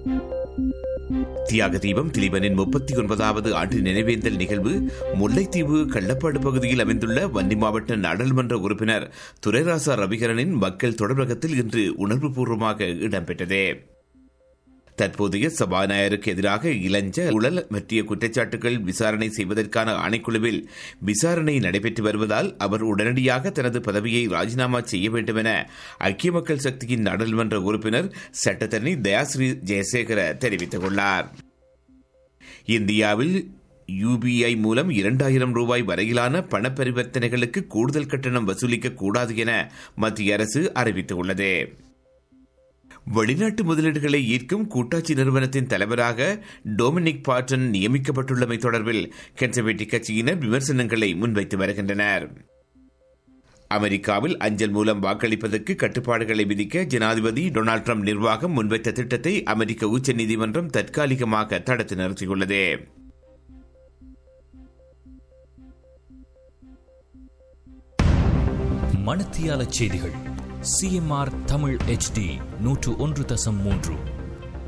தியாக தீபம் திலீபனின் முப்பத்தி ஒன்பதாவது ஆண்டு நினைவேந்தல் நிகழ்வு முல்லைத்தீவு கள்ளப்பாடு பகுதியில் அமைந்துள்ள வன்னி மாவட்ட நாடாளுமன்ற உறுப்பினர் துரைராசா ரவிகரனின் மக்கள் தொடர்பகத்தில் இன்று உணர்வுபூர்வமாக இடம்பெற்றது தற்போதைய சபாநாயகருக்கு எதிராக இளஞ்ச உடல் பற்றிய குற்றச்சாட்டுகள் விசாரணை செய்வதற்கான ஆணைக்குழுவில் விசாரணை நடைபெற்று வருவதால் அவர் உடனடியாக தனது பதவியை ராஜினாமா செய்ய வேண்டும் என ஐக்கிய மக்கள் சக்தியின் நாடாளுமன்ற உறுப்பினர் சட்டத்தரணி தயாஸ்ரீ ஜெயசேகர தெரிவித்துள்ளார் இந்தியாவில் யுபிஐ மூலம் இரண்டாயிரம் ரூபாய் வரையிலான பண பரிவர்த்தனைகளுக்கு கூடுதல் கட்டணம் வசூலிக்க கூடாது என மத்திய அரசு அறிவித்துள்ளது வெளிநாட்டு முதலீடுகளை ஈர்க்கும் கூட்டாட்சி நிறுவனத்தின் தலைவராக டொமினிக் பாட்டன் நியமிக்கப்பட்டுள்ளமை தொடர்பில் கன்சர்வேட்டிவ் கட்சியினர் விமர்சனங்களை முன்வைத்து வருகின்றனர் அமெரிக்காவில் அஞ்சல் மூலம் வாக்களிப்பதற்கு கட்டுப்பாடுகளை விதிக்க ஜனாதிபதி டொனால்டு ட்ரம்ப் நிர்வாகம் முன்வைத்த திட்டத்தை அமெரிக்க உச்சநீதிமன்றம் தற்காலிகமாக தடுத்து நிறுத்தியுள்ளது மணத்தியால செய்திகள் சிஎம்ஆர் தமிழ் HD நூற்று ஒன்று தசம் மூன்று